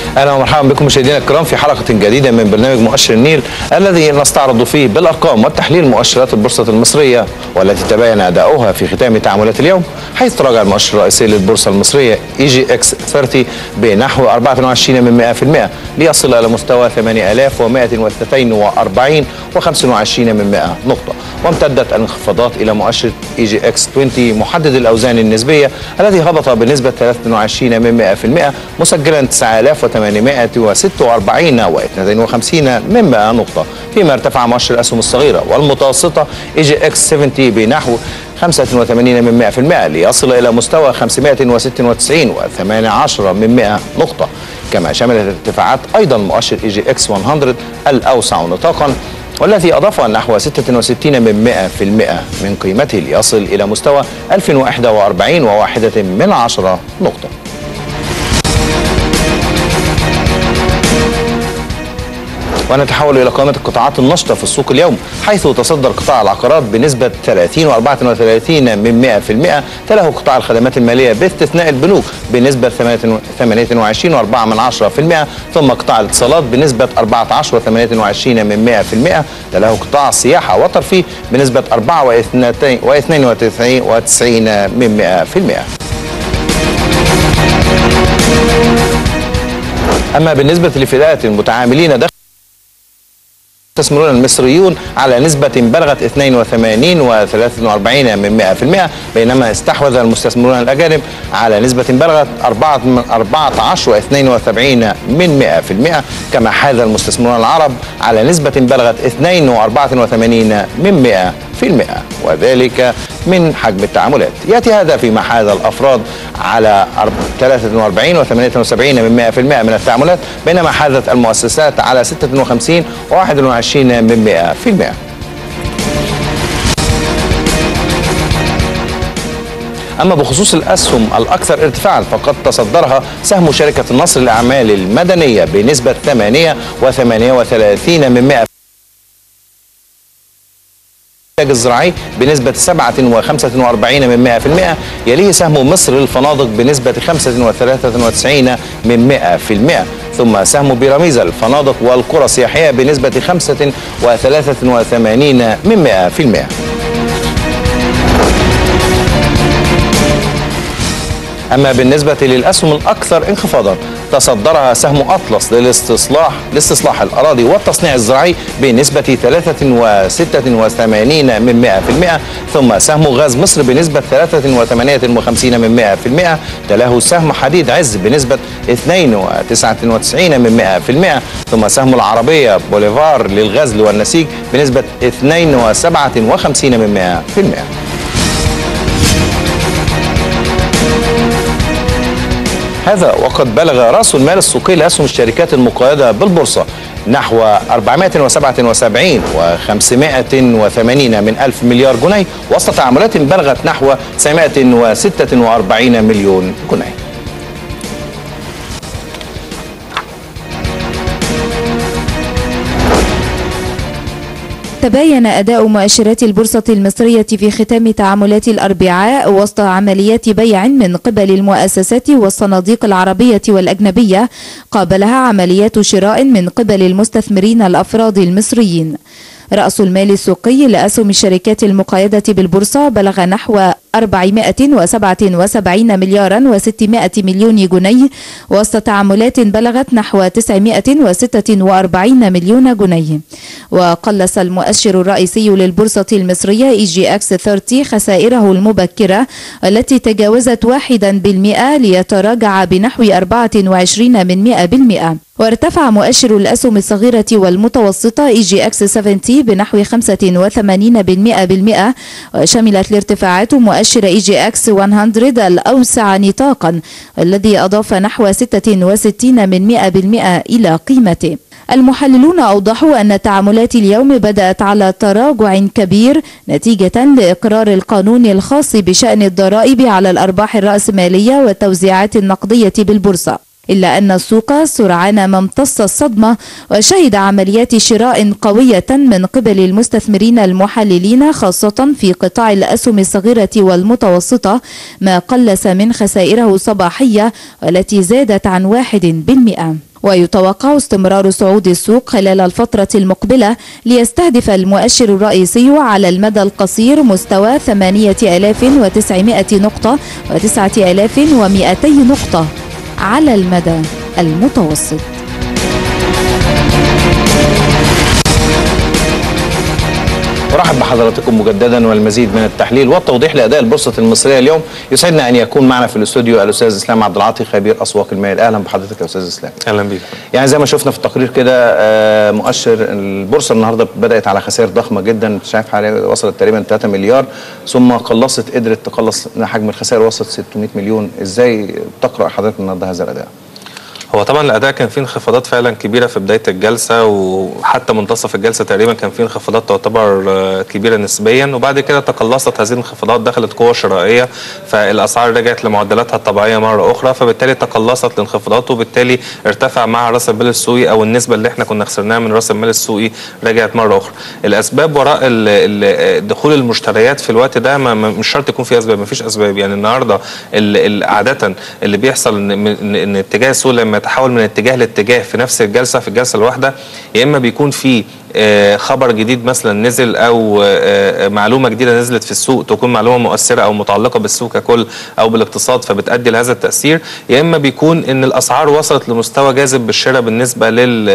اهلا ومرحبا بكم مشاهدينا الكرام في حلقه جديده من برنامج مؤشر النيل الذي نستعرض فيه بالارقام والتحليل مؤشرات البورصه المصريه والتي تبين اداؤها في ختام تعاملات اليوم حيث تراجع المؤشر الرئيسي للبورصه المصريه اي جي اكس 30 بنحو 24 من 100% ليصل الى مستوى 8142 و25 من 100 نقطه وامتدت الانخفاضات الى مؤشر اي جي اكس 20 محدد الاوزان النسبيه الذي هبط بنسبه 23 من 100% مسجلا 9846 و52 من 100 نقطة فيما ارتفع مؤشر الأسهم الصغيرة والمتوسطة اي جي اكس 70 بنحو 85 من 100% ليصل إلى مستوى 596 و18 من 100 نقطة كما شملت ارتفاعات أيضا مؤشر اي جي اكس 100 الأوسع نطاقا والذي أضاف نحو 66 من 100% من قيمته ليصل إلى مستوى 1041 وواحدة من عشرة نقطة ونتحول إلى قائمة القطاعات النشطة في السوق اليوم حيث تصدر قطاع العقارات بنسبة 30 و34 من 100% تله قطاع الخدمات المالية باستثناء البنوك بنسبة 28 و4 من 10% ثم قطاع الاتصالات بنسبة 14 و28 من 100% تله قطاع السياحة والترفيه بنسبة 4 و92 من 100% أما بالنسبة لفئات المتعاملين داخل المستثمرون المصريون على نسبة بلغت 82 و43 من 100% بينما استحوذ المستثمرون الأجانب على نسبة بلغت 14 و72 من 100% كما حاز المستثمرون العرب على نسبة بلغت 2 و84 من 100% وذلك من حجم التعاملات يأتي هذا فيما حاز الأفراد على 43 و78 من 100% من التعاملات بينما حازت المؤسسات على 56 و21 من 100% أما بخصوص الأسهم الأكثر ارتفاعا فقد تصدرها سهم شركة النصر للأعمال المدنية بنسبة 8 و38 من 100 الانتاج الزراعي بنسبة 7 و45 من 100% يليه سهم مصر للفنادق بنسبة 5 و93 من 100% ثم سهم بيراميزا الفنادق والقرى السياحية بنسبة 5 و83 من 100% أما بالنسبة للأسهم الأكثر انخفاضا تصدرها سهم أطلس للاستصلاح لاستصلاح الأراضي والتصنيع الزراعي بنسبة 83 من 100% ثم سهم غاز مصر بنسبة 53 من 100% تلاه سهم حديد عز بنسبة 92 من 100% ثم سهم العربية بوليفار للغزل والنسيج بنسبة 52 من 100% هذا وقد بلغ رأس المال السوقي لأسهم الشركات المقيدة بالبورصة نحو 477 و580 من ألف مليار جنيه وسط تعاملات بلغت نحو 946 مليون جنيه تباين أداء مؤشرات البورصة المصرية في ختام تعاملات الأربعاء وسط عمليات بيع من قبل المؤسسات والصناديق العربية والأجنبية قابلها عمليات شراء من قبل المستثمرين الأفراد المصريين رأس المال السوقي لأسهم الشركات المقيدة بالبورصة بلغ نحو 477 مليارا و600 مليون جنيه وسط تعاملات بلغت نحو 946 مليون جنيه وقلص المؤشر الرئيسي للبورصة المصرية اي جي اكس 30 خسائره المبكرة التي تجاوزت واحدا بالمئة ليتراجع بنحو 24 من 100 بالمئة وارتفع مؤشر الأسهم الصغيرة والمتوسطة اي جي اكس 70 بنحو 85 بالمئة بالمئة وشملت الارتفاعات مؤشر اي جي اكس 100 الأوسع نطاقا الذي أضاف نحو 66 من 100 بالمئة إلى قيمته المحللون أوضحوا أن تعاملات اليوم بدأت على تراجع كبير نتيجة لإقرار القانون الخاص بشأن الضرائب على الأرباح الرأسمالية والتوزيعات النقدية بالبورصة إلا أن السوق سرعان ما امتص الصدمة وشهد عمليات شراء قوية من قبل المستثمرين المحللين خاصة في قطاع الأسهم الصغيرة والمتوسطة ما قلص من خسائره صباحية والتي زادت عن واحد بالمئة ويتوقع استمرار صعود السوق خلال الفترة المقبلة ليستهدف المؤشر الرئيسي على المدى القصير مستوى 8900 نقطة و9200 نقطة على المدى المتوسط ارحب بحضراتكم مجددا والمزيد من التحليل والتوضيح لاداء البورصه المصريه اليوم يسعدنا ان يكون معنا في الاستوديو الاستاذ اسلام عبد العاطي خبير اسواق المال اهلا بحضرتك يا استاذ اسلام اهلا بيك يعني زي ما شفنا في التقرير كده آه، مؤشر البورصه النهارده بدات على خسائر ضخمه جدا شايف حوالي وصلت تقريبا 3 مليار ثم قلصت قدرت تقلص حجم الخسائر وصلت 600 مليون ازاي تقرا حضرتك النهارده هذا الاداء هو طبعا الاداء كان فيه انخفاضات فعلا كبيره في بدايه الجلسه وحتى منتصف الجلسه تقريبا كان فيه انخفاضات تعتبر آه، كبيره نسبيا وبعد كده تقلصت هذه الانخفاضات دخلت قوه شرائيه فالاسعار رجعت لمعدلاتها الطبيعيه مره اخرى فبالتالي تقلصت الانخفاضات وبالتالي ارتفع مع راس المال السوقي او النسبه اللي احنا كنا خسرناها من راس المال السوقي رجعت مره اخرى الاسباب وراء ال- ال- دخول المشتريات في الوقت ده ما ما- مش شرط يكون في اسباب ما فيش اسباب يعني النهارده ال- ال- عاده اللي بيحصل ان ان إن اتجاه السوق لما يتحول من اتجاه لاتجاه في نفس الجلسه في الجلسه الواحده يا اما بيكون في آه، خبر جديد مثلا نزل او آه، آه، معلومه جديده نزلت في السوق تكون معلومه مؤثره او متعلقه بالسوق ككل او بالاقتصاد فبتؤدي لهذا التاثير يا اما بيكون ان الاسعار وصلت لمستوى جاذب بالشراء بالنسبه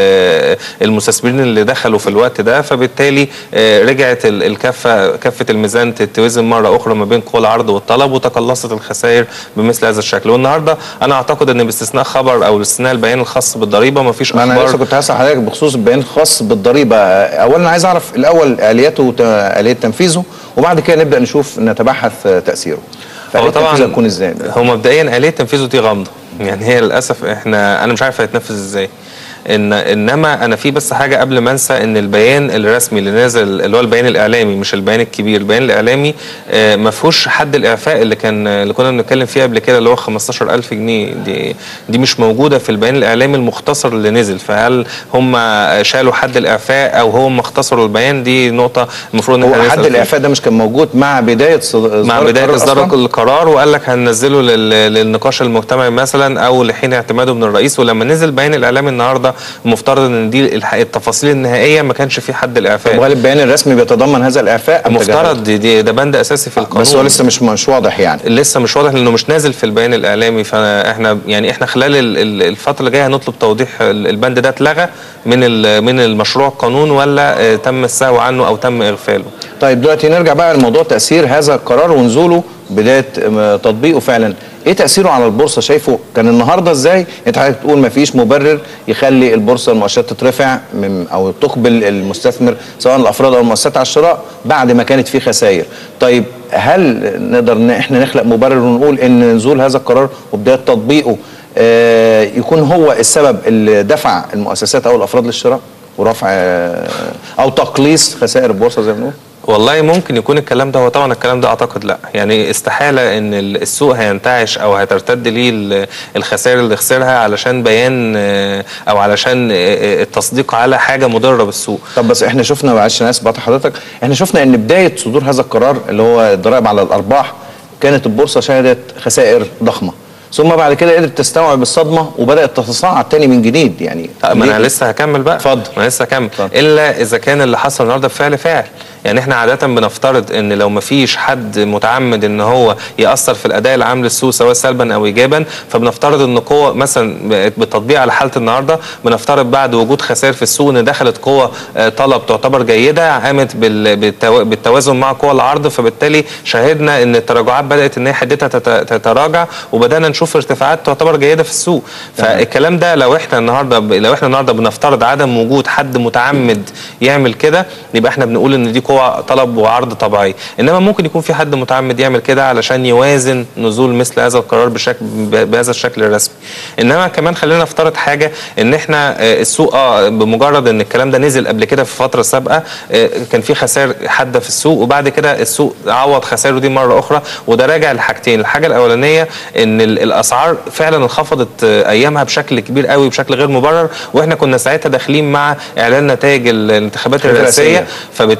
للمستثمرين اللي دخلوا في الوقت ده فبالتالي آه، رجعت ال- الكفه كفه الميزان تتوزن مره اخرى ما بين قوى العرض والطلب وتقلصت الخسائر بمثل هذا الشكل والنهارده انا اعتقد ان باستثناء خبر او باستثناء البيان الخاص بالضريبه ما فيش ما انا لسه اخبار كنت هسال حضرتك بخصوص البيان الخاص بالضريبه اولا عايز اعرف الاول الياته وت- اليه تنفيذه وبعد كده نبدا نشوف نتبحث تاثيره هو فآلية طبعا تنفيذه هتكون ازاي هو مبدئيا آلية تنفيذه دي غامضة يعني هي للأسف احنا أنا مش عارف هيتنفذ ازاي إن انما انا في بس حاجه قبل ما انسى ان البيان الرسمي اللي نازل اللي هو البيان الاعلامي مش البيان الكبير البيان الاعلامي آه، ما فيهوش حد الاعفاء اللي كان اللي كنا بنتكلم فيه قبل كده اللي هو 15000 جنيه دي دي مش موجوده في البيان الاعلامي المختصر اللي نزل فهل هم شالوا حد الاعفاء او هم اختصروا البيان دي نقطه المفروض ان هو احنا حد نسأل فيها. الاعفاء ده مش كان موجود مع بدايه صد- مع إصدار بدايه القرار اصدار أصلاً؟ القرار وقال لك هننزله لل- للنقاش المجتمعي مثلا او لحين اعتماده من الرئيس ولما نزل بيان الاعلامي النهارده المفترض ان دي الح- التفاصيل النهائيه ما كانش في حد الاعفاء وهل البيان الرسمي بيتضمن هذا الاعفاء أم تجاهل؟ المفترض دي, دي ده بند اساسي في القانون بس هو لسه مش مش واضح يعني لسه مش واضح لانه مش نازل في البيان الاعلامي فاحنا يعني احنا خلال ال- ال- الفتره اللي جايه هنطلب توضيح ال- البند ده اتلغى من ال- من المشروع القانون ولا آه، تم السهو عنه او تم اغفاله طيب دلوقتي نرجع بقى لموضوع تاثير هذا القرار ونزوله بدايه م- تطبيقه فعلا ايه تاثيره على البورصه شايفه كان النهارده ازاي انت حضرتك تقول ما فيش مبرر يخلي البورصه المؤشرات تترفع من او تقبل المستثمر سواء الافراد او المؤسسات على الشراء بعد ما كانت في خسائر طيب هل نقدر ان احنا نخلق مبرر ونقول ان نزول هذا القرار وبدايه تطبيقه آه، يكون هو السبب اللي دفع المؤسسات او الافراد للشراء ورفع آه، او تقليص خسائر البورصه زي ما بنقول والله ممكن يكون الكلام ده هو طبعا الكلام ده اعتقد لا يعني استحاله ان ال- السوق هينتعش او هترتد ليه ال- الخسائر اللي خسرها علشان بيان آه، او علشان آه، آه، التصديق على حاجه مضره بالسوق طب بس احنا شفنا معلش انا اسف بقطع حضرتك احنا شفنا ان بدايه صدور هذا القرار اللي هو الضرائب على الارباح كانت البورصه شهدت خسائر ضخمه ثم بعد كده قدرت تستوعب الصدمه وبدات تتصاعد تاني من جديد يعني طيب ما انا ليه؟ لسه هكمل بقى اتفضل. ما انا لسه هكمل اتفضل. الا اذا كان اللي حصل النهارده بفعل فاعل يعني احنا عاده بنفترض ان لو ما فيش حد متعمد ان هو ياثر في الاداء العام للسوق سواء سلبا او ايجابا فبنفترض ان قوه مثلا بالتطبيق على حاله النهارده بنفترض بعد وجود خسائر في السوق ان دخلت قوه آه، طلب تعتبر جيده قامت بال- بالتوا- بالتوازن مع قوى العرض فبالتالي شاهدنا ان التراجعات بدات ان هي حدتها تت- تتراجع وبدانا نشوف ارتفاعات تعتبر جيده في السوق فالكلام ده لو احنا النهارده ب- لو احنا النهارده بنفترض عدم وجود حد متعمد يعمل كده يبقى احنا بنقول ان دي قوه طلب وعرض طبيعي انما ممكن يكون في حد متعمد يعمل كده علشان يوازن نزول مثل هذا القرار بشكل ب- بهذا الشكل الرسمي انما كمان خلينا نفترض حاجه ان احنا آه، السوق اه بمجرد ان الكلام ده نزل قبل كده في فتره سابقه آه، كان في خسائر حاده في السوق وبعد كده السوق عوض خسائره دي مره اخرى وده راجع لحاجتين الحاجه الاولانيه ان ال- الاسعار فعلا انخفضت آه، ايامها بشكل كبير قوي بشكل غير مبرر واحنا كنا ساعتها داخلين مع اعلان نتائج ال- الانتخابات الرئاسية. الرئاسيه فبالتالي كان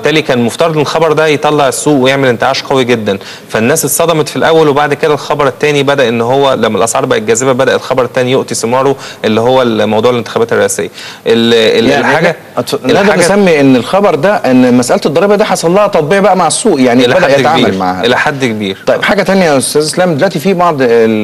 المفترض ان الخبر ده يطلع السوق ويعمل انتعاش قوي جدا فالناس اتصدمت في الاول وبعد كده الخبر الثاني بدا ان هو لما الاسعار بقت جاذبه بدا الخبر الثاني يؤتي ثماره اللي هو موضوع الانتخابات الرئاسيه ال- ال- يعني الحاجه نقدر نسمي ان الخبر ده ان مساله الضريبه دي حصل لها تطبيع بقى مع السوق يعني الى بدا حد يتعامل كبير معها الى حد كبير طيب حاجه تانية يا استاذ اسلام دلوقتي في بعض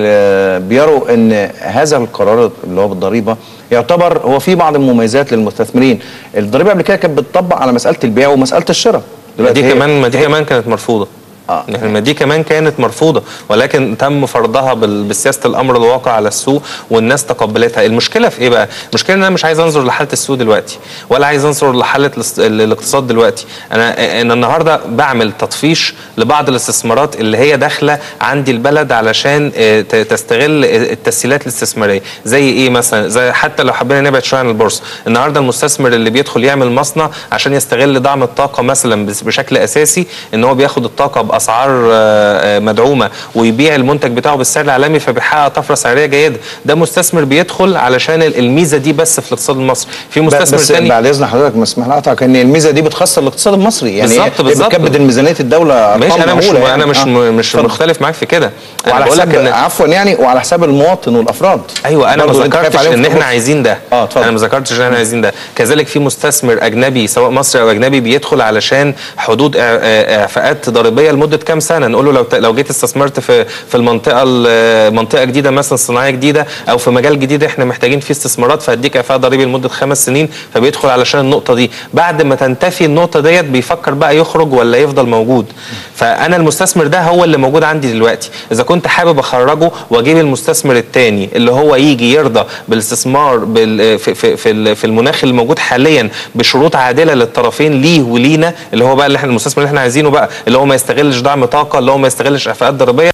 ال- بيروا ان هذا القرار اللي هو بالضريبه يعتبر هو في بعض المميزات للمستثمرين الضريبه قبل كده كانت بتطبق على مساله البيع ومساله الشراء ما دي هي- كمان ما دي هي- كمان كانت مرفوضه آه. يعني ما دي كمان كانت مرفوضه ولكن تم فرضها بال- بسياسه الامر الواقع على السوق والناس تقبلتها المشكله في ايه بقى المشكله ان انا مش عايز انظر لحاله السوق دلوقتي ولا عايز انظر لحاله الاس- ال- الاقتصاد دلوقتي انا انا النهارده بعمل تطفيش لبعض الاستثمارات اللي هي داخله عندي البلد علشان آه، ت- تستغل التسهيلات الاستثماريه زي ايه مثلا زي حتى لو حبينا نبعد شويه عن البورصه النهارده المستثمر اللي بيدخل يعمل مصنع عشان يستغل دعم الطاقه مثلا بس- بشكل اساسي ان هو بياخد الطاقه باسعار آه، آه، مدعومه ويبيع المنتج بتاعه بالسعر العالمي فبيحقق طفره سعريه جيده ده مستثمر بيدخل علشان الميزه دي بس في الاقتصاد المصري في مستثمر بس تاني بعد اذن حضرتك ما اسمح لي اقطعك ان الميزه دي بتخسر الاقتصاد المصري يعني بالظبط، هي بالظبط. بتكبد الميزانيه الدوله ماشي أرقام انا مش مهولة انا مش آه. مش اتفضل. مختلف معاك في كده انا وعلى بقول لك حساب ان عفوا يعني وعلى حساب المواطن والافراد ايوه انا ما برضه أنت خايف ذكرتش عليهم ان في احنا البورصة. عايزين ده اه اتفضل انا ما ذكرتش ان احنا عايزين ده كذلك في مستثمر اجنبي سواء مصري او اجنبي بيدخل علشان حدود إع- إع- اعفاءات ضريبيه لمده كام سنه نقول له لو ت- لو جيت استثمرت في في المنطقه ال- منطقه جديده مثلا صناعيه جديده او في مجال جديد احنا محتاجين فيه استثمارات فهديك اعفاء ضريبي لمده خمس سنين فبيدخل علشان النقطه دي بعد ما تنتفي النقطه ديت بيفكر بقى يخرج ولا يفضل موجود فانا المستثمر ده هو اللي موجود عندي دلوقتي اذا كنت حابب اخرجه واجيب المستثمر التاني اللي هو يجي يرضى بالاستثمار بال في في في, ال- في المناخ اللي موجود حاليا بشروط عادله للطرفين ليه ولينا اللي هو بقى اللي احنا المستثمر اللي احنا عايزينه بقى اللي هو ما يستغلش دعم طاقه اللي هو ما يستغلش اعفاءات ضريبيه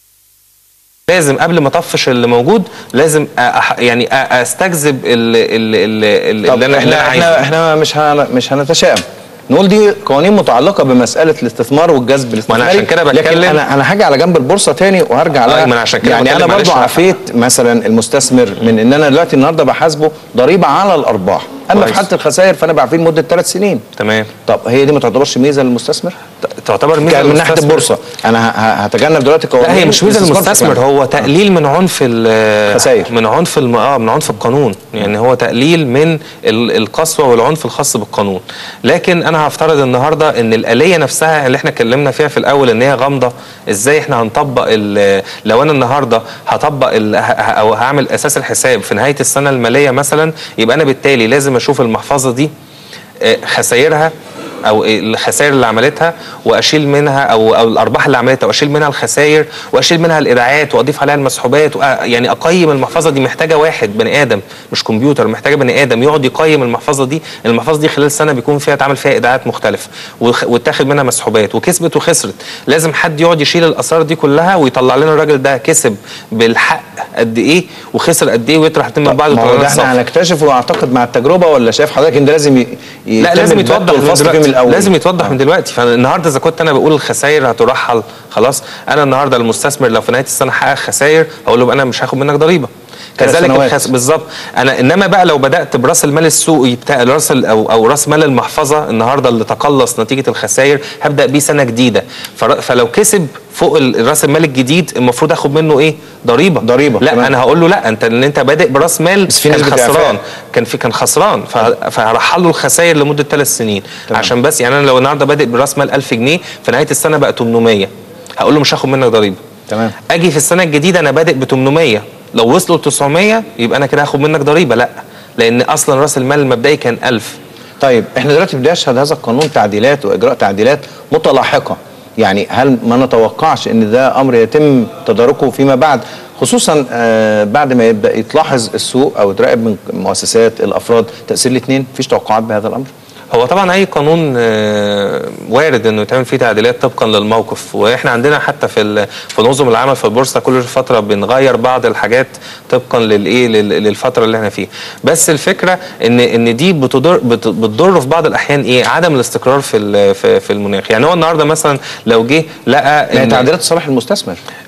لازم قبل ما اطفش اللي موجود لازم أح يعني أ- استجذب ال- ال- ال- ال- طب اللي انا اللي احنا انا احنا عايزه احنا مش هن مش هنتشائم نقول دي قوانين متعلقه بمساله الاستثمار والجذب الاستثماري عشان كده لكن بتكلم- انا انا هاجي على جنب البورصه تاني وهرجع آه، لها ما أنا عشان كده يعني انا بتكلم، برضو معلش. عافيت مثلا المستثمر من ان انا دلوقتي النهارده بحاسبه ضريبه على الارباح اما في كويس. حاله الخسائر فانا بعفيه لمده ثلاث سنين تمام طب هي دي ما تعتبرش ميزه للمستثمر؟ تعتبر ميزه كان من ناحيه للمستثمر. البورصه انا ه- ه- هتجنب دلوقتي قوانين لا هي مش ميزه الاستثمار للمستثمر بشكل عام. هو تقليل من عنف ال- خسائر. من عنف الم... اه من عنف القانون يعني هو تقليل من ال- القسوه والعنف الخاص بالقانون لكن انا هفترض النهارده ان الاليه نفسها اللي احنا اتكلمنا فيها في الاول ان هي غامضه ازاي احنا هنطبق ال- لو انا النهارده هطبق ال... ه- ه- او هعمل اساس الحساب في نهايه السنه الماليه مثلا يبقى انا بالتالي لازم اشوف المحفظه دي آه، خسائرها او الخسائر اللي عملتها واشيل منها او او الارباح اللي عملتها واشيل منها الخسائر واشيل منها الايداعات واضيف عليها المسحوبات وأ- يعني اقيم المحفظه دي محتاجه واحد بني ادم مش كمبيوتر محتاجه بني ادم يقعد يقيم المحفظه دي المحفظه دي خلال سنه بيكون فيها اتعمل فيها ايداعات مختلفه وخ- واتاخد منها مسحوبات وكسبت وخسرت لازم حد يقعد يشيل الاسرار دي كلها ويطلع لنا الراجل ده كسب بالحق قد ايه وخسر قد ايه ويطرح الاتنين من بعض ما هو ويطلع ده لنا احنا الصافي. هنكتشفه واعتقد مع التجربه ولا شايف حضرتك ان ده لازم ي... لا يتم لازم البت يتوضح من والفصل فيه دلوقتي من الاول لازم يتوضح من دلوقتي فالنهارده اذا كنت انا بقول الخسائر هترحل خلاص انا النهارده المستثمر لو في نهايه السنه حقق خسائر هقول له يبقى انا مش هاخد منك ضريبه ثلاث كذلك سنوات. الخس... بالظبط انا انما بقى لو بدات براس المال السوقي بتاع راس ال- او او راس مال المحفظه النهارده اللي تقلص نتيجه الخسائر هبدا بيه سنه جديده فر... فلو كسب فوق ال- راس المال الجديد المفروض اخد منه ايه ضريبه ضريبة، لا تمام. انا هقول له لا انت ان انت بادئ براس مال بس في كان نسبة خسران إعفاء. كان في كان خسران ف- فهرحل له الخسائر لمده ثلاث سنين تمام. عشان بس يعني انا لو النهارده بادئ براس مال 1000 جنيه في نهايه السنه بقى 800 هقول له مش هاخد منك ضريبه تمام اجي في السنه الجديده انا بادئ ب 800 لو وصلوا ل 900 يبقى انا كده هاخد منك ضريبه لا لان اصلا راس المال المبدئي كان 1000 طيب احنا دلوقتي بيشهد هذا القانون تعديلات واجراء تعديلات متلاحقه يعني هل ما نتوقعش ان ده امر يتم تداركه فيما بعد خصوصا آه بعد ما يبدا يتلاحظ السوق او يتراقب من مؤسسات الافراد تاثير الاثنين مفيش توقعات بهذا الامر هو طبعا اي قانون آه، وارد انه يتعمل فيه تعديلات طبقا للموقف واحنا عندنا حتى في ال- في نظم العمل في البورصه كل فتره بنغير بعض الحاجات طبقا للايه لل- للفتره اللي احنا فيها بس الفكره ان ان دي بتضر بت- بتضر في بعض الاحيان ايه عدم الاستقرار في ال- في في المناخ يعني هو النهارده مثلا لو جه لقى يعني إن- تعديلات صالح المستثمر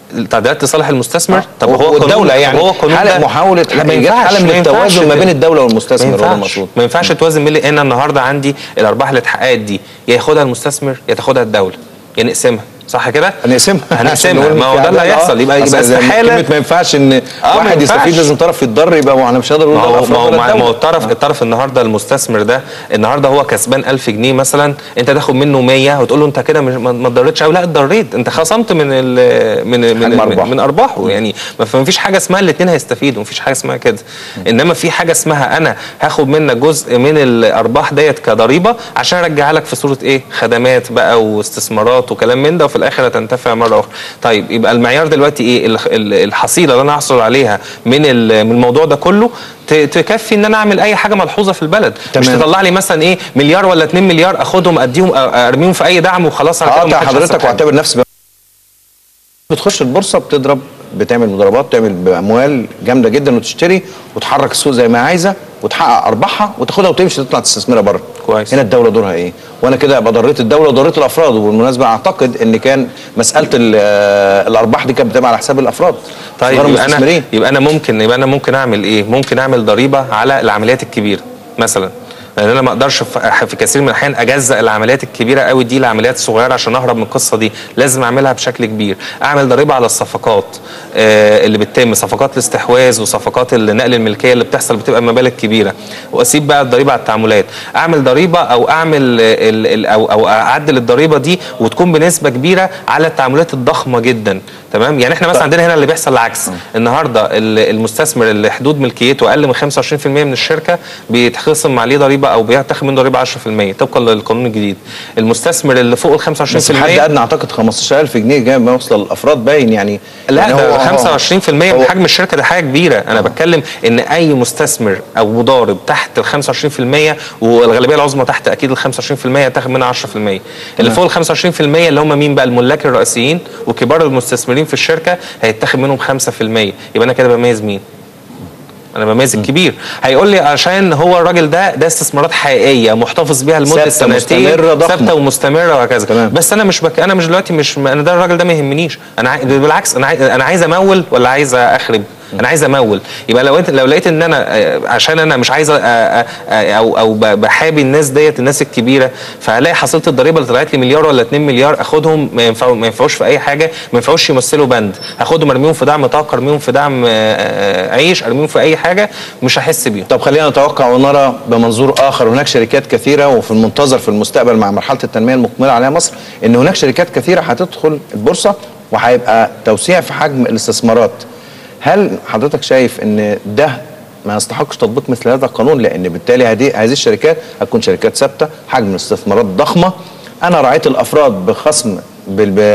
التعديلات لصالح المستثمر طب هو الدوله يعني هو القانون حالة ده- محاوله لا، ما إيجاد ينفعش- حاله من ما ينفعش التوازن ما ده. بين الدوله ما والمستثمر هو ينفعش المقصود ما ينفعش توازن بين انا النهارده عندي الارباح اللي اتحققت دي يا ياخدها المستثمر يا تاخدها الدوله يا نقسمها صح كده؟ هنقسمها هنقسمها ما هو ده اللي هيحصل يبقى يبقى استحاله كلمه ما ينفعش ان ما واحد ينفعش. يستفيد لازم طرف يتضر يبقى هو انا مش هقدر اقول ما ده هو الأفراد ما هو ولا ما هو الدولة. الطرف الطرف النهارده المستثمر ده النهارده هو كسبان 1000 جنيه مثلا انت تاخد منه 100 وتقول له انت كده مش- ما ما اتضريتش او لا اتضريت انت خصمت من ال من من حجم من, أرباحه. من ارباحه يعني ما ما فيش حاجه اسمها الاثنين هيستفيدوا ما فيش حاجه اسمها كده انما في حاجه اسمها انا هاخد منك جزء من الارباح ديت كضريبه عشان ارجعها لك في صوره ايه خدمات بقى واستثمارات وكلام من ده وفي الاخر هتنتفع مره اخرى طيب يبقى المعيار دلوقتي ايه ال- ال- الحصيله اللي انا هحصل عليها من ال- من الموضوع ده كله ت- تكفي ان انا اعمل اي حاجه ملحوظه في البلد مش تمام. تطلع لي مثلا ايه مليار ولا 2 مليار اخدهم اديهم أ- ارميهم في اي دعم وخلاص على كده هقطع ومحدش حضرتك هيحصل حاجة. واعتبر نفسي بتخش البورصه بتضرب بتعمل مضاربات تعمل باموال جامده جدا وتشتري وتحرك السوق زي ما عايزه وتحقق ارباحها وتاخدها وتمشي تطلع تستثمرها بره كويس. هنا الدوله دورها ايه وانا كده ابقى ضريت الدوله وضريت الافراد وبالمناسبه اعتقد ان كان مساله ال- آه، الارباح دي كانت بتبقى على حساب الافراد طيب صغار يبقى انا المستثمرين. يبقى انا ممكن يبقى انا ممكن اعمل ايه؟ ممكن اعمل ضريبه على العمليات الكبيره مثلا لان انا ما اقدرش في في كثير من الاحيان اجزأ العمليات الكبيره قوي دي لعمليات صغيره عشان اهرب من القصه دي لازم اعملها بشكل كبير اعمل ضريبه على الصفقات آه اللي بتتم صفقات الاستحواذ وصفقات نقل الملكيه اللي بتحصل بتبقى مبالغ كبيره واسيب بقى الضريبه على التعاملات اعمل ضريبه او اعمل ال ال او او اعدل الضريبه دي وتكون بنسبه كبيره على التعاملات الضخمه جدا تمام يعني احنا مثلا عندنا هنا اللي بيحصل العكس النهارده ال- المستثمر اللي حدود ملكيته اقل من 25% من الشركه بيتخصم عليه ضريبه او بيتاخد منه ضريبه 10% طبقا للقانون الجديد المستثمر اللي فوق ال 25% بس حد ادنى اعتقد 15000 جنيه جاي ما يوصل للافراد باين يعني لا يعني ده هو- 25% من هو- حجم الشركه ده حاجه كبيره انا بتكلم ان اي مستثمر او مضارب تحت ال 25% والغالبيه العظمى تحت اكيد ال 25% تاخد منها 10% اللي فوق ال 25% اللي هم مين بقى الملاك الرئيسيين وكبار المستثمرين في الشركه هيتاخد منهم 5% يبقى انا كده بميز مين انا بميز الكبير هيقول لي عشان هو الراجل ده ده استثمارات حقيقيه محتفظ بيها لمده ثابتة، سنتين مستمرة، ضخمة. ثابته ومستمره وهكذا تمام. بس انا مش بك... انا مش دلوقتي مش انا ده الراجل ده ما يهمنيش انا عاي... بالعكس انا عاي... انا عايز امول ولا عايز اخرب انا عايز امول يبقى لو انت لو لقيت ان انا آه، عشان انا مش عايز أ- أ- أ- او او ب- بحابي الناس ديت الناس الكبيره فهلاقي حصيله الضريبه اللي طلعت لي مليار ولا 2 مليار اخدهم ما ينفعوا ما ينفعوش في اي حاجه ما ينفعوش يمثلوا بند هاخدهم ارميهم في دعم طاقه ارميهم في دعم آه، آه، عيش ارميهم في اي حاجه مش هحس بيهم طب خلينا نتوقع ونرى بمنظور اخر هناك شركات كثيره وفي المنتظر في المستقبل مع مرحله التنميه المقبله عليها مصر ان هناك شركات كثيره هتدخل البورصه وهيبقى توسيع في حجم الاستثمارات هل حضرتك شايف ان ده ما يستحقش تطبيق مثل هذا القانون لان بالتالي هذه هذه الشركات هتكون شركات ثابته حجم الاستثمارات ضخمه انا راعيت الافراد بخصم بال... ب...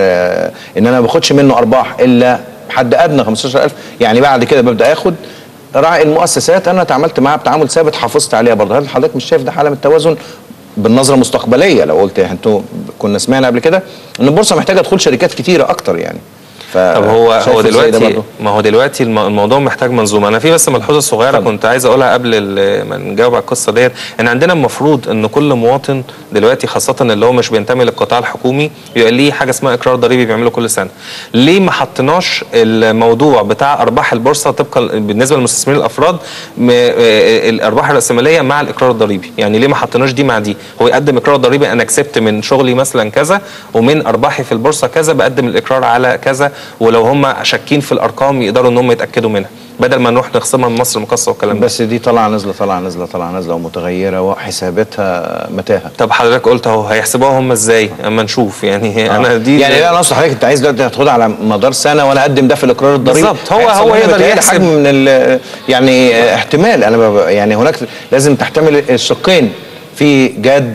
ان انا ما باخدش منه ارباح الا حد ادنى 15000 يعني بعد كده ببدا اخد راعي المؤسسات انا تعاملت معاها بتعامل ثابت حافظت عليها برضه هل حضرتك مش شايف ده حاله من التوازن بالنظره المستقبليه لو قلت انتوا كنا سمعنا قبل كده ان البورصه محتاجه دخول شركات كتيره اكتر يعني ف طب هو شايف هو إزاي ده دلوقتي برضه؟ ما هو دلوقتي الم- الموضوع محتاج منظومه انا في بس ملحوظه صغيره اتفضل. كنت عايز اقولها قبل ال- ما نجاوب على القصه ديت ان عندنا المفروض ان كل مواطن دلوقتي خاصه اللي هو مش بينتمي للقطاع الحكومي يبقى ليه حاجه اسمها اقرار ضريبي بيعمله كل سنه ليه ما حطيناش الموضوع بتاع ارباح البورصه طبقا بالنسبه للمستثمرين الافراد م- آه، الارباح الراسماليه مع الاقرار الضريبي يعني ليه ما حطيناش دي مع دي هو يقدم اقرار ضريبي انا كسبت من شغلي مثلا كذا ومن ارباحي في البورصه كذا بقدم الاقرار على كذا ولو هم شاكين في الارقام يقدروا ان هم يتاكدوا منها بدل ما نروح نخصمها من مصر المقاصه والكلام ده بس دي طالعه نازله طالعه نازله طالعه نازله ومتغيره وحساباتها متاهه طب حضرتك قلت اهو هيحسبوها هم ازاي اما نشوف يعني انا دي يعني لا انا اقصد حضرتك انت عايز دلوقتي تاخدها على مدار سنه وانا اقدم ده في الاقرار الضريبي بالظبط. هو- هيحصل هو هنا يقدر بيتهيألي يحسب. حجم من ال- يعني اه، احتمال انا بب- يعني هناك لازم تحتمل الشقين في جاد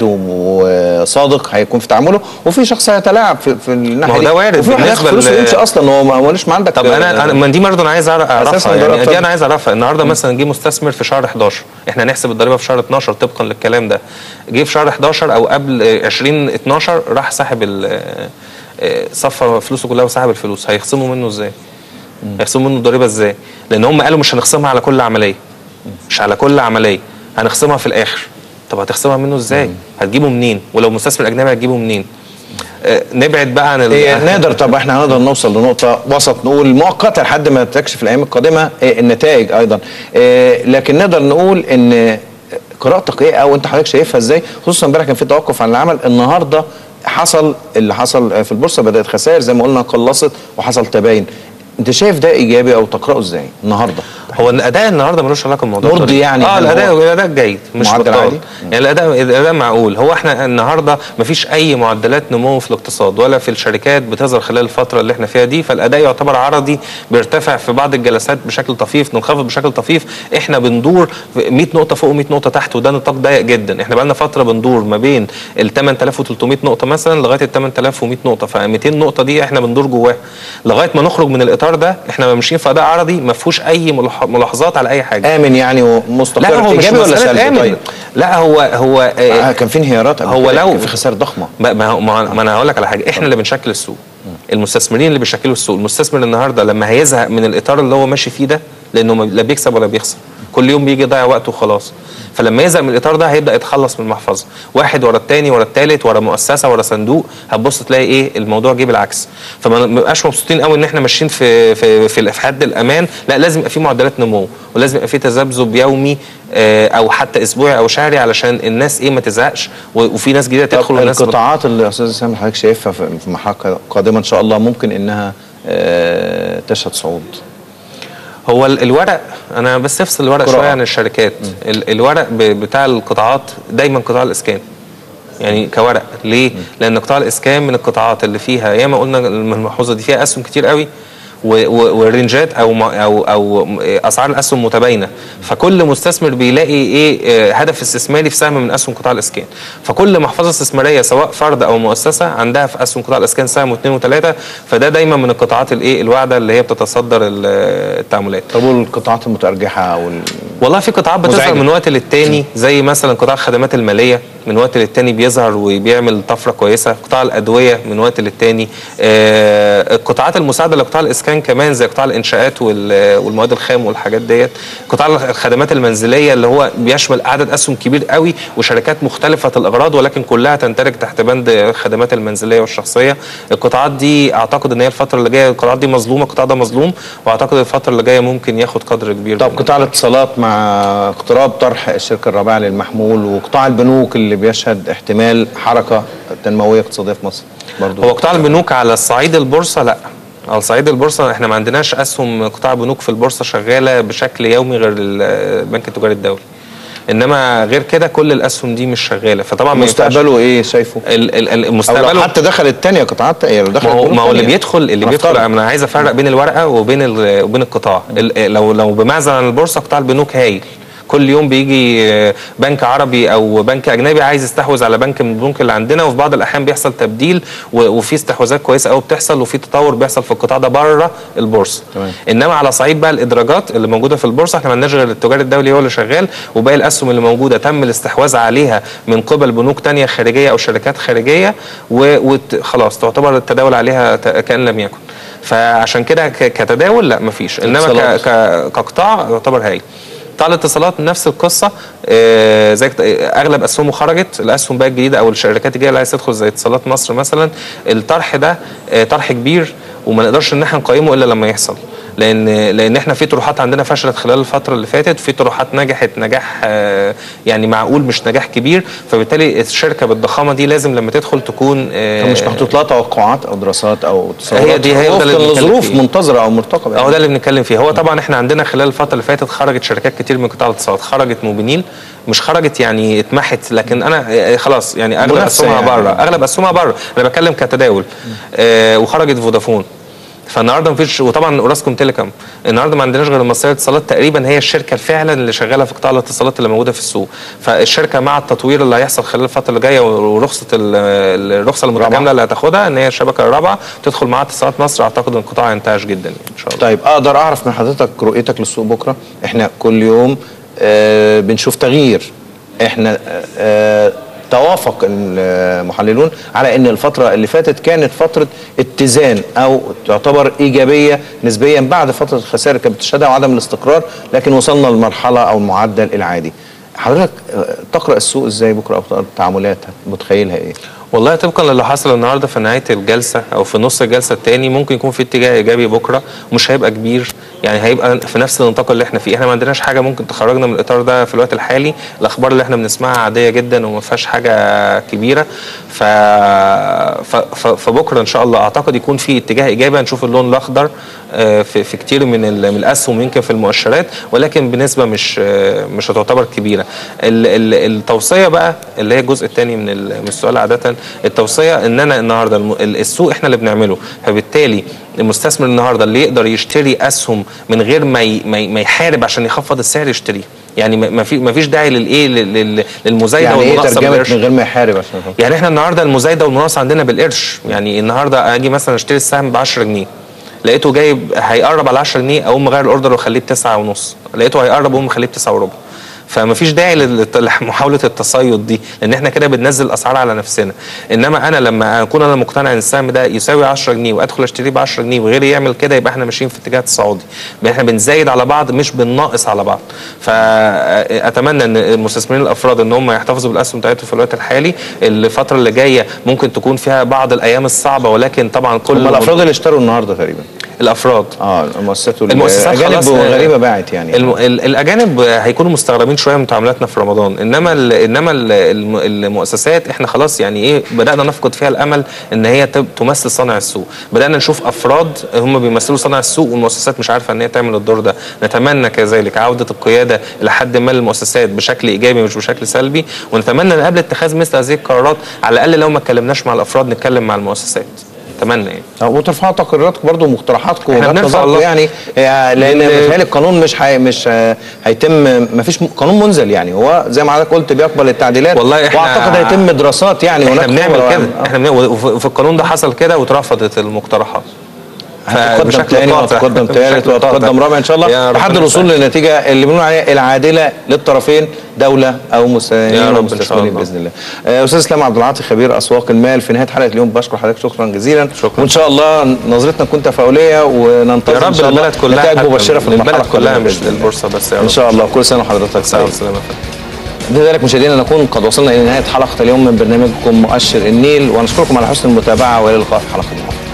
وصادق هيكون في تعامله وفي شخص هيتلاعب في, في الناحيه ما هو دي. ده وارد وفي واحد هياخد بالنسبة فلوسه ل- ويمشي اصلا هو ما- مالوش ما عندك طب انا انا ما دي برضه انا عايز أعرف- أساساً اعرفها ده يعني دي اتفضل. انا عايز اعرفها النهارده مثلا جه مستثمر في شهر 11 احنا هنحسب الضريبه في شهر 12 طبقا للكلام ده جه في شهر 11 او قبل آه، 20 12 راح سحب ال- آه، آه، صفى فلوسه كلها وسحب الفلوس هيخصموا منه ازاي؟ هيخصموا منه الضريبه ازاي؟ لان هم قالوا مش هنخصمها على كل عمليه مش على كل عمليه هنخصمها في الاخر طب هتخصمها منه ازاي؟ هتجيبه منين؟ ولو مستثمر اجنبي هتجيبه منين؟ آه، نبعد بقى عن ال- هي نقدر طب احنا هنقدر نوصل لنقطة وسط نقول مؤقتة لحد ما تكشف الأيام القادمة اه، النتائج أيضا اه، لكن نقدر نقول إن قراءتك إيه أو أنت حضرتك شايفها إزاي خصوصا امبارح كان في توقف عن العمل النهاردة حصل اللي حصل في البورصة بدأت خسائر زي ما قلنا قلصت وحصل تباين أنت شايف ده إيجابي أو تقرأه إزاي النهاردة؟ هو الاداء النهارده ملوش علاقه بالموضوع مرضي ده. يعني اه هل الاداء هو الاداء جيد مش معدل بطال عالي؟ يعني الاداء الاداء معقول هو احنا النهارده مفيش اي معدلات نمو في الاقتصاد ولا في الشركات بتظهر خلال الفتره اللي احنا فيها دي فالاداء يعتبر عرضي بيرتفع في بعض الجلسات بشكل طفيف ننخفض بشكل طفيف احنا بندور 100 نقطه فوق و100 نقطه تحت وده نطاق ضيق جدا احنا بقالنا فتره بندور ما بين ال 8300 نقطه مثلا لغايه ال 8100 نقطه ف 200 نقطه دي احنا بندور جواها لغايه ما نخرج من الاطار ده احنا ماشيين في اداء عرضي ما فيهوش اي ملاح- ملاحظات على اي حاجه آمن يعني ومستقر لا هو مش إيجابي ولا مسألة سلبي آمن. طيب؟ لا هو هو آه آه كان في انهيارات قبل هو كده، لو- كان في خسائر ضخمة ما ما هو- ما ما انا هقول لك على حاجه احنا اللي بنشكل السوق المستثمرين اللي بيشكلوا السوق المستثمر النهارده لما هيزهق من الاطار اللي هو ماشي فيه ده لانه ما- لا بيكسب ولا بيخسر كل يوم بيجي يضيع وقته وخلاص فلما يزهق من الاطار ده هيبدا يتخلص من المحفظه واحد ورا الثاني ورا الثالث ورا مؤسسه ورا صندوق هتبص تلاقي ايه الموضوع جه بالعكس فما نبقاش مبسوطين قوي ان احنا ماشيين في في في, في حد الامان لا لازم يبقى في معدلات نمو ولازم يبقى في تذبذب يومي آه، او حتى اسبوعي او شهري علشان الناس ايه ما تزهقش و- وفي ناس جديده تدخل طب وناس القطاعات اللي استاذ سامي حضرتك شايفها في في مرحله قادمه ان شاء الله ممكن انها آه، تشهد صعود هو ال- الورق انا بس افصل الورق قراءة. شويه عن الشركات ال- الورق ب- بتاع القطاعات دايما قطاع الاسكان يعني كورق ليه؟ لان قطاع الاسكان من القطاعات اللي فيها ياما قلنا الملحوظه دي فيها اسهم كتير قوي و- و- والرنجات او ما- او او اسعار الاسهم متباينه فكل مستثمر بيلاقي ايه آه، هدف استثماري في سهم من اسهم قطاع الاسكان فكل محفظه استثماريه سواء فرد او مؤسسه عندها في اسهم قطاع الاسكان سهم واثنين وثلاثه فده دايما من القطاعات الايه الواعده اللي هي بتصدر ال- التعاملات طب والقطاعات المتارجحه او ال- والله في قطاعات بتظهر مزعجة. من وقت للتاني زي مثلا قطاع الخدمات الماليه من وقت للتاني بيظهر وبيعمل طفره كويسه قطاع الادويه من وقت للتاني آه القطاعات المساعده لقطاع الاسكان كمان زي قطاع الانشاءات وال- والمواد الخام والحاجات ديت قطاع الخدمات المنزليه اللي هو بيشمل عدد اسهم كبير قوي وشركات مختلفه الاغراض ولكن كلها تندرج تحت بند الخدمات المنزليه والشخصيه القطاعات دي اعتقد ان هي الفتره اللي جايه القطاعات دي مظلومه القطاع ده مظلوم واعتقد الفتره اللي جايه ممكن ياخد قدر كبير طب من- قطاع الاتصالات مع اقتراب طرح الشركه الرابعه للمحمول وقطاع البنوك اللي بيشهد احتمال حركه تنمويه اقتصاديه في مصر برضو هو قطاع البنوك على الصعيد البورصه لا على صعيد البورصه احنا ما عندناش اسهم قطاع بنوك في البورصه شغاله بشكل يومي غير البنك التجاري الدولي انما غير كده كل الاسهم دي مش شغاله فطبعا ما ينفعش- مستقبله ايه شايفه؟ ال- ال- ال- او لو مستقبله حتى دخلت تانية قطاعات تانية لو دخلت ما هو بنوك ما هو اللي تانية. بيدخل اللي بيدخل هنفترض. انا عايز افرق بين الورقه وبين ال- وبين القطاع ال- لو لو بمعزل عن البورصه قطاع البنوك هايل كل يوم بيجي آه، بنك عربي او بنك اجنبي عايز يستحوذ على بنك من البنوك اللي عندنا وفي بعض الاحيان بيحصل تبديل و- وفي استحواذات كويسه قوي بتحصل وفي تطور بيحصل في القطاع ده بره البورصه تمام. انما على صعيد بقى الادراجات اللي موجوده في البورصه احنا ما عندناش غير التجاري الدولي هو اللي شغال وباقي الاسهم اللي موجوده تم الاستحواذ عليها من قبل بنوك تانية خارجيه او شركات خارجيه وخلاص تعتبر التداول عليها ت- كان لم يكن فعشان كده ك- كتداول لا مفيش انما ك- اتصالات. ك- كقطاع يعتبر هايل قطاع الاتصالات نفس القصه آه، زي كت- آه، اغلب اسهمه خرجت الاسهم بقى الجديده او الشركات الجايه اللي عايز تدخل زي اتصالات مصر مثلا الطرح ده آه، طرح كبير وما نقدرش ان احنا نقيمه الا لما يحصل لان لان احنا في طروحات عندنا فشلت خلال الفتره اللي فاتت في طروحات نجحت نجاح آه، يعني معقول مش نجاح كبير فبالتالي الشركه بالضخامه دي لازم لما تدخل تكون آه، طب مش محطوط لها توقعات او دراسات او تصورات هي دي- هي ده اللي وفقا بنتكلم لظروف فيه. منتظره او مرتقبه هو ده اللي بنتكلم فيه هو طبعا احنا عندنا خلال الفتره اللي فاتت خرجت شركات كتير من قطاع الاتصالات خرجت موبينيل مش خرجت يعني اتمحت لكن انا اه، خلاص يعني اغلب منافسة اسهمها يعني. بره اغلب اسهمها بره انا بتكلم كتداول اه وخرجت فودافون فالنهارده مفيش وطبعا اوراسكوم تيليكوم النهارده ما عندناش غير المصريه للاتصالات تقريبا هي الشركه فعلا اللي شغاله في قطاع الاتصالات اللي موجوده في السوق فالشركه مع التطوير اللي هيحصل خلال الفتره اللي جايه ورخصه ال- الرخصه المتكامله اللي هتاخدها ان هي الشبكه الرابعه تدخل معاها اتصالات مصر اعتقد ان القطاع ينتعش جدا يعني ان شاء الله طيب اقدر اعرف من حضرتك رؤيتك للسوق بكره احنا كل يوم آه بنشوف تغيير احنا آه توافق المحللون على ان الفتره اللي فاتت كانت فتره اتزان او تعتبر ايجابيه نسبيا بعد فتره الخسائر كانت بتشهدها وعدم الاستقرار لكن وصلنا للمرحله او المعدل العادي حضرتك آه، تقرا السوق ازاي بكره او تقرأ التعاملات متخيلها ايه والله طبقا للي حصل النهارده في نهايه الجلسه او في نص الجلسه الثاني ممكن يكون في اتجاه ايجابي بكره ومش هيبقى كبير يعني هيبقى في نفس النطاق اللي احنا فيه احنا ما عندناش حاجه ممكن تخرجنا من الاطار ده في الوقت الحالي الاخبار اللي احنا بنسمعها عاديه جدا وما فيهاش حاجه كبيره ف... ف... ف... فبكره ان شاء الله اعتقد يكون في اتجاه ايجابي هنشوف اللون الاخضر آه، في, في كتير من, ال... من الاسهم يمكن في المؤشرات ولكن بنسبه مش آه، مش هتعتبر كبيره ال... ال... التوصيه بقى اللي هي الجزء الثاني من, ال... من السؤال عاده التوصيه ان انا النهارده الم... ال- السوق احنا اللي بنعمله فبالتالي المستثمر النهارده اللي يقدر يشتري اسهم من غير ما ي... ما ي- ما يحارب عشان يخفض السعر يشتريه يعني ما ما في ما فيش داعي للايه لل- لل- للمزايده يعني ايه والمناقصه ترجمه بالقرش. من غير ما يحارب عشان أفهم. يعني احنا النهارده المزايده والمناقصه عندنا بالقرش يعني النهارده اجي مثلا اشتري السهم ب 10 جنيه لقيته جايب هيقرب على 10 جنيه اقوم مغير الاوردر واخليه ب 9 ونص لقيته هيقرب اقوم مخليه ب 9 وربع فما فيش داعي لل- لمحاوله التصيد دي لان احنا كده بننزل الاسعار على نفسنا انما انا لما اكون انا مقتنع ان السهم ده يساوي 10 جنيه وادخل اشتريه ب 10 جنيه وغيري يعمل كده يبقى احنا ماشيين في اتجاه تصاعدي يبقى احنا بنزايد على بعض مش بنناقص على بعض فاتمنى ان المستثمرين الافراد ان هم يحتفظوا بالاسهم بتاعتهم في الوقت الحالي الفتره اللي جايه ممكن تكون فيها بعض الايام الصعبه ولكن طبعا كل هم الافراد اللي اشتروا النهارده تقريبا الافراد اه المؤسسات وال- المؤسسات اجانب خلاص غريبه باعت يعني الم... ال- الاجانب هيكونوا مستغربين شويه من تعاملاتنا في رمضان انما ال... انما ال... الم- المؤسسات احنا خلاص يعني ايه بدانا نفقد فيها الامل ان هي تب... تمثل صانع السوق بدانا نشوف افراد هم بيمثلوا صانع السوق والمؤسسات مش عارفه ان هي تعمل الدور ده نتمنى كذلك عوده القياده لحد ما للمؤسسات بشكل ايجابي مش بشكل سلبي ونتمنى ان قبل اتخاذ مثل هذه القرارات على الاقل لو ما اتكلمناش مع الافراد نتكلم مع المؤسسات اتمنى يعني آه، وترفعوا تقريراتكم برضه ومقترحاتكم إحنا وجهات بنرفع نظركم الله. يعني آه، لان لأن- بيتهيألي القانون مش حي... مش آه، هيتم ما فيش قانون منزل يعني هو زي ما حضرتك قلت بيقبل التعديلات والله إحنا- واعتقد هيتم دراسات يعني احنا هناك بنعمل خبرة كده يعني. آه. احنا بنعمل وفي وفي القانون ده حصل كده واترفضت المقترحات هتقدم فبشكل تاني قاطع. وتقدم ثالث بشكل قاطع. وتقدم رابع ان شاء يا الله رب لحد الوصول يسعدك. للنتيجه اللي بنقول عليها العادله للطرفين دوله او مساهمين يا رب إن شاء ومستثمرين الله. باذن الله. آه، استاذ اسلام عبد العاطي خبير اسواق المال في نهايه حلقه اليوم بشكر حضرتك شكرا جزيلا شكرا. وان شاء الله نظرتنا تكون تفاؤليه وننتظر يا ان رب شاء الله البلد كلها نتائج حتى مبشره في المرحله البلد كلها القادمة مش بإذن الله. البورصه بس يا رب ان شاء الله كل سنه وحضرتك سلام طيب سلام بذلك مشاهدينا نكون قد وصلنا الى نهايه حلقه اليوم من برنامجكم مؤشر النيل ونشكركم على حسن المتابعه والى اللقاء في حلقه اخرى